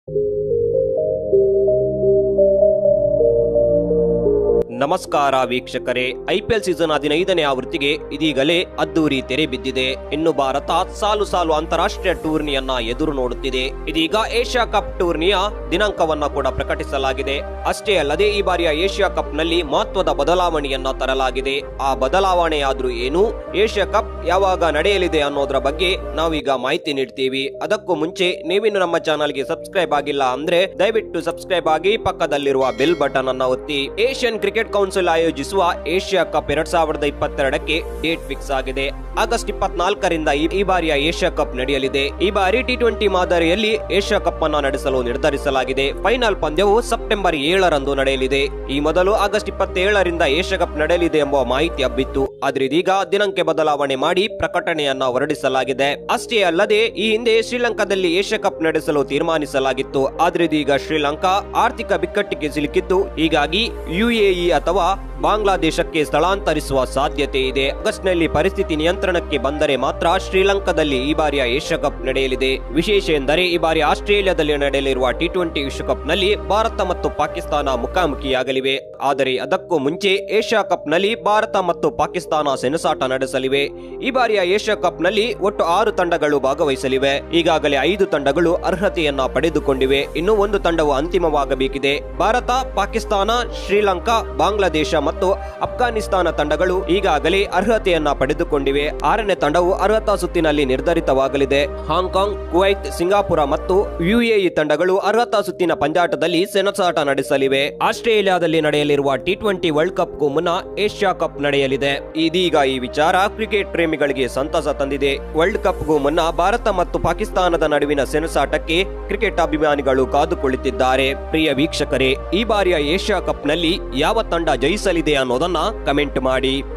ನಮಸ್ಕಾರ ವೀಕ್ಷಕರೇ IPL season ಹದಿನೈದನೇ ಆವೃತ್ತಿಗೆ ಇದೀಗಲೇ ಅದ್ದೂರಿ ತೆರೆ ಬಿದ್ದಿದೆ ಇನ್ನು ಭಾರತ ಸಾಲು ಸಾಲು ಅಂತಾರಾಷ್ಟ್ರೀಯ ಟೂರ್ನಿಯನ್ನ ಎದುರು ನೋಡುತ್ತಿದೆ ಇದೀಗ ಏಷ್ಯಾ ಕಪ್ ಟೂರ್ನಿಯ ದಿನಾಂಕವನ್ನ ಕೂಡ ಪ್ರಕಟಿಸಲಾಗಿದೆ ಅಷ್ಟೇ ಅಲ್ಲದೆ ಈ ಬಾರಿಯ ಏಷ್ಯಾ ಕಪ್ ನಲ್ಲಿ ಮಹತ್ವದ ಬದಲಾವಣೆಯನ್ನ ತರಲಾಗಿದೆ ಆ ಬದಲಾವಣೆಯಾದ್ರೂ ಏನು ಏಷ್ಯಾ ಕಪ್ ಯಾವಾಗ ನಡೆಯಲಿದೆ ಅನ್ನೋದ್ರ ಬಗ್ಗೆ ನಾವೀಗ ಮಾಹಿತಿ ನೀಡ್ತೀವಿ ಅದಕ್ಕೂ ಮುಂಚೆ ನೀವಿನ್ನು ನಮ್ಮ ಚಾನಲ್ಗೆ ಸಬ್ಸ್ಕ್ರೈಬ್ ಆಗಿಲ್ಲ ಅಂದ್ರೆ ದಯವಿಟ್ಟು ಸಬ್ಸ್ಕ್ರೈಬ್ ಆಗಿ ಪಕ್ಕದಲ್ಲಿರುವ ಬೆಲ್ ಬಟನ್ ಅನ್ನ ಒತ್ತಿ ಏಷ್ಯನ್ ಕ್ರಿಕೆಟ್ ಕೌನ್ಸಿಲ್ ಆಯೋಜಿಸುವ ಏಷ್ಯಾ ಕಪ್ ಎರಡ್ ಸಾವಿರದ ಇಪ್ಪತ್ತೆರಡಕ್ಕೆ ಡೇಟ್ ಫಿಕ್ಸ್ ಆಗಿದೆ ಆಗಸ್ಟ್ ಇಪ್ಪತ್ನಾಲ್ಕರಿಂದ ಈ- ಈ ಬಾರಿಯ ಏಷ್ಯಾ ಕಪ್ ನಡೆಯಲಿದೆ ಈ ಬಾರಿ ಟಿ ಟ್ವೆಂಟಿ ಮಾದರಿಯಲ್ಲಿ ಏಷ್ಯಾ ಕಪ್ ಅನ್ನು ನಡೆಸಲು ನಿರ್ಧರಿಸಲಾಗಿದೆ ಫೈನಲ್ ಪಂದ್ಯವು ಸೆಪ್ಟೆಂಬರ್ ಏಳರಂದು ನಡೆಯಲಿದೆ ಈ ಮೊದಲು ಆಗಸ್ಟ್ ಇಪ್ಪತ್ತೇಳರಿಂದ ಏಷ್ಯಾ ಕಪ್ ನಡೆಯಲಿದೆ ಎಂಬ ಮಾಹಿತಿ ಹಬ್ಬಿತ್ತು ಆದ್ರೆ ಇದೀಗ ದಿನಾಂಕ ಬದಲಾವಣೆ ಮಾಡಿ ಪ್ರಕಟಣೆಯನ್ನ ಹೊರಡಿಸಲಾಗಿದೆ ಅಷ್ಟೇ ಅಲ್ಲದೆ ಈ ಹಿಂದೆ ಶ್ರೀಲಂಕಾದಲ್ಲಿ ಏಷ್ಯಾ ಕಪ್ ನಡೆಸಲು ತೀರ್ಮಾನಿಸಲಾಗಿತ್ತು ಆದ್ರೆ ಇದೀಗ ಶ್ರೀಲಂಕಾ ಆರ್ಥಿಕ ಬಿಕ್ಕಟ್ಟಿಗೆ ಸಿಲುಕಿದ್ದು ಹೀಗಾಗಿ ಯುಎಇ ಅಥವಾ ಬಾಂಗ್ಲಾದೇಶಕ್ಕೆ ಸ್ಥಳಾಂತರಿಸುವ ಸಾಧ್ಯತೆ ಇದೆ ಆಗಸ್ಟ್ನಲ್ಲಿ ಪರಿಸ್ಥಿತಿ ನಿಯಂತ್ರಣಕ್ಕೆ ಬಂದರೆ ಮಾತ್ರ ಶ್ರೀಲಂಕಾದಲ್ಲಿ ಈ ಬಾರಿಯ ಏಷ್ಯಾ ಕಪ್ ನಡೆಯಲಿದೆ ವಿಶೇಷ ಎಂದರೆ ಈ ಬಾರಿ ಆಸ್ಟ್ರೇಲಿಯಾದಲ್ಲಿ ನಡೆಯಲಿರುವ ಟಿ ಟ್ವೆಂಟಿ ವಿಶ್ವಕಪ್ನಲ್ಲಿ ಭಾರತ ಮತ್ತು ಪಾಕಿಸ್ತಾನ ಮುಖಾಮುಖಿಯಾಗಲಿವೆ ಆದರೆ ಅದಕ್ಕೂ ಮುಂಚೆ ಏಷ್ಯಾ ಕಪ್ನಲ್ಲಿ ಭಾರತ ಮತ್ತು ಪಾಕಿಸ್ತಾನ ಸೆಣಸಾಟ ನಡೆಸಲಿವೆ ಈ ಬಾರಿಯ ಏಷ್ಯಾ ಕಪ್ನಲ್ಲಿ ಒಟ್ಟು ಆರು ತಂಡಗಳು ಭಾಗವಹಿಸಲಿವೆ ಈಗಾಗಲೇ ಐದು ತಂಡಗಳು ಅರ್ಹತೆಯನ್ನ ಪಡೆದುಕೊಂಡಿವೆ ಇನ್ನು ಒಂದು ತಂಡವು ಅಂತಿಮವಾಗಬೇಕಿದೆ ಭಾರತ ಪಾಕಿಸ್ತಾನ ಶ್ರೀಲಂಕಾ ಬಾಂಗ್ಲಾದೇಶ ಮತ್ತು ಅಫ್ಘಾನಿಸ್ತಾನ ತಂಡಗಳು ಈಗಾಗಲೇ ಅರ್ಹತೆಯನ್ನ ಪಡೆದುಕೊಂಡಿವೆ ಆರನೇ ತಂಡವು ಅರ್ಹತಾ ಸುತ್ತಿನಲ್ಲಿ ನಿರ್ಧರಿತವಾಗಲಿದೆ ಹಾಂಗ್ಕಾಂಗ್ ಕುವೈತ್ ಸಿಂಗಾಪುರ ಮತ್ತು ಯುಎಇ ತಂಡಗಳು ಅರ್ಹತಾ ಸುತ್ತಿನ ಪಂದ್ಯಾಟದಲ್ಲಿ ಸೆಣಸಾಟ ನಡೆಸಲಿವೆ ಆಸ್ಟ್ರೇಲಿಯಾದಲ್ಲಿ ನಡೆಯಲಿರುವ ಟಿ ಟ್ವೆಂಟಿ ವರ್ಲ್ಡ್ ಕಪ್ಗೂ ಮುನ್ನ ಏಷ್ಯಾ ಕಪ್ ನಡೆಯಲಿದೆ ಇದೀಗ ಈ ವಿಚಾರ ಕ್ರಿಕೆಟ್ ಪ್ರೇಮಿಗಳಿಗೆ ಸಂತಸ ತಂದಿದೆ ವರ್ಲ್ಡ್ ಕಪ್ಗೂ ಮುನ್ನ ಭಾರತ ಮತ್ತು ಪಾಕಿಸ್ತಾನದ ನಡುವಿನ ಸೆಣಸಾಟಕ್ಕೆ ಕ್ರಿಕೆಟ್ ಅಭಿಮಾನಿಗಳು ಕಾದು ಕುಳಿತಿದ್ದಾರೆ ಪ್ರಿಯ ವೀಕ್ಷಕರೇ ಈ ಬಾರಿಯ ಏಷ್ಯಾ ಕಪ್ನಲ್ಲಿ ಯಾವ ತಂಡ ಜಯಿಸಲಿದೆ ಅನ್ನೋದನ್ನ ಕಮೆಂಟ್ ಮಾಡಿ